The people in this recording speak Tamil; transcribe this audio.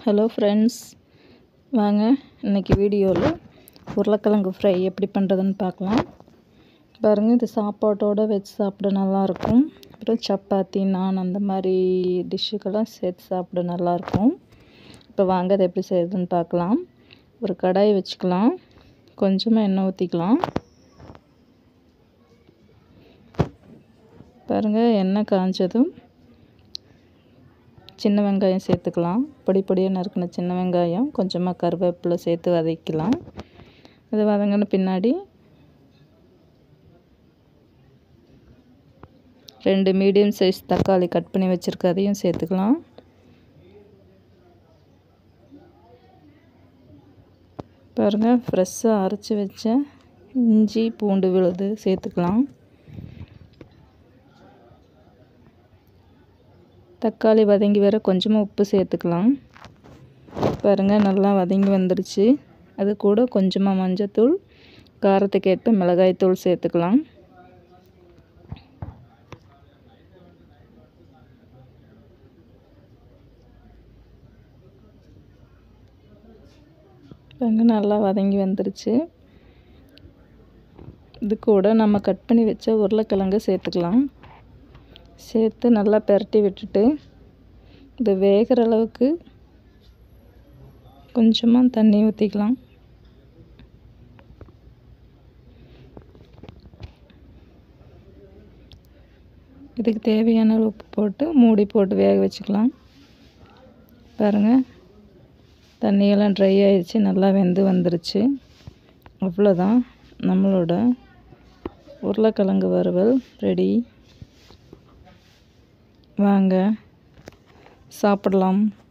ஹலோ ஃப்ரெண்ட்ஸ் வாங்க இன்றைக்கி வீடியோவில் உருளைக்கிழங்கு ஃப்ரை எப்படி பண்ணுறதுன்னு பார்க்கலாம் பாருங்கள் இது சாப்பாட்டோடு வச்சு சாப்பிட நல்லாயிருக்கும் அப்புறம் சப்பாத்தி நான் அந்த மாதிரி டிஷ்ஷுக்கெல்லாம் சேர்த்து சாப்பிட நல்லாயிருக்கும் இப்போ வாங்க அதை எப்படி செய்யுதுன்னு பார்க்கலாம் ஒரு கடாய் வச்சுக்கலாம் கொஞ்சமாக எண்ணெய் ஊற்றிக்கலாம் பாருங்கள் எண்ணெய் காஞ்சதும் சின்ன வெங்காயம் சேர்த்துக்கலாம் பொடி பொடியாக நறுக்கின சின்ன வெங்காயம் கொஞ்சமாக கருவேப்பிலை சேர்த்து வதக்கலாம் அது வதங்கின பின்னாடி ரெண்டு மீடியம் சைஸ் தக்காளி கட் பண்ணி வச்சுருக்க அதையும் சேர்த்துக்கலாம் பாருங்கள் ஃப்ரெஷ்ஷாக அரைச்சி வச்ச இஞ்சி பூண்டு விழுது சேர்த்துக்கலாம் தக்காளி வதங்கி வர கொஞ்சமாக உப்பு சேர்த்துக்கலாம் பாருங்கள் நல்லா வதங்கி வந்துடுச்சு அது கூட கொஞ்சமாக மஞ்சத்தூள் காரத்துக்கு ஏற்ப மிளகாய்த்தூள் சேர்த்துக்கலாம் பாருங்க நல்லா வதங்கி வந்துருச்சு இது கூட நம்ம கட் பண்ணி வச்ச உருளைக்கிழங்கு சேர்த்துக்கலாம் சேர்த்து நல்லா பெரட்டி விட்டுட்டு இது வேகிற அளவுக்கு கொஞ்சமாக தண்ணி ஊற்றிக்கலாம் இதுக்கு தேவையான உப்பு போட்டு மூடி போட்டு வேக வச்சுக்கலாம் பாருங்கள் தண்ணியெல்லாம் ட்ரை ஆயிடுச்சு நல்லா வெந்து வந்துருச்சு அவ்வளோதான் நம்மளோட உருளைக்கிழங்கு வறுவல் ரெடி வாங்க சாப்பிடலாம்